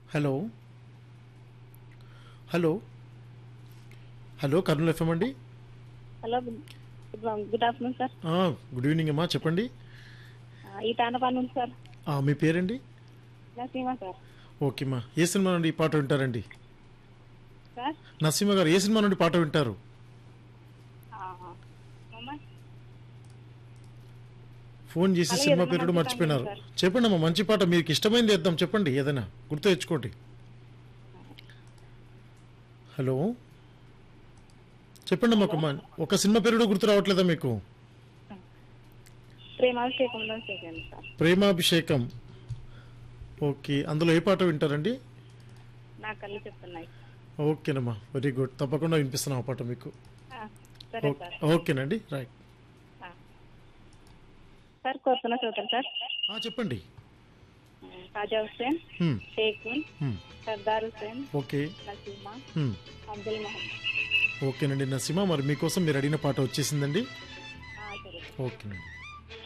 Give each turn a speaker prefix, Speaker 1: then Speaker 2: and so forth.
Speaker 1: Hello hello hello Kurnool FM అండి
Speaker 2: hello good good afternoon sir
Speaker 1: ఆ, good evening అమ్మా చెప్పండి
Speaker 2: ఆ, ఈ తాండపాన్ ఉంది సార్
Speaker 1: ఆ, మీ పేరండి
Speaker 2: నసీమా సార్
Speaker 1: ఓకేమ్మా ఏ సినిమా నుండి ఈ పాట వింటారండి
Speaker 2: సార్
Speaker 1: నరసింహ గారు ఏ సినిమా నుండి పాట వింటారు
Speaker 2: ఆ, మమ్మ
Speaker 1: ఫోన్ చేసి
Speaker 2: అలాగే
Speaker 1: సినిమా
Speaker 2: ఏదైనా
Speaker 1: పేరు
Speaker 2: మంచి
Speaker 1: మర్చిపోయినారు
Speaker 2: పాట ఉంది
Speaker 1: చెప్పండి అమ్మా మంచి పాట మీకు ఇష్టమైంది వేద్దాం చెప్పండి ఏదైనా గుర్తు తెచ్చుకోండి హలో చెప్పండి అమ్మా ఒక మ- ఒక సినిమా పేరు కూడా గుర్తు రావట్లేదా మీకు
Speaker 2: ప్రేమాభిషేకంలో సెకండ్ సార్
Speaker 1: ప్రేమాభిషేకం ఓకే అందులో ఏ పాట వింటారండి
Speaker 2: నా కళ్ళు చెప్తున్నాయి
Speaker 1: ఓకేనమ్మా వెరీ గుడ్ తప్పకుండా వినిపిస్తున్నాం ఆ పాట మీకు
Speaker 2: ఆ, సరే
Speaker 1: ఓ-
Speaker 2: సార్
Speaker 1: ఓకేనండి రైట్
Speaker 2: ఆ. సార్ కోరుతున్న చూద్దాం సార్
Speaker 1: ఆ, చెప్పండి
Speaker 2: ఖాజా హుస్సేన్
Speaker 1: హ్మ్,
Speaker 2: షేఖున్
Speaker 1: హ్మ్,
Speaker 2: సర్దార్ హుస్సేన్
Speaker 1: ఓకే
Speaker 2: నసీమా
Speaker 1: హ్మ్.
Speaker 2: అబ్దుల్ మహమ్మద్
Speaker 1: ఓకేనండి నసీమా మరి మీకోసం మీరు అడిగిన పాట వచ్చేసిందండి
Speaker 2: ఆ, సరే
Speaker 1: ఓకేనండి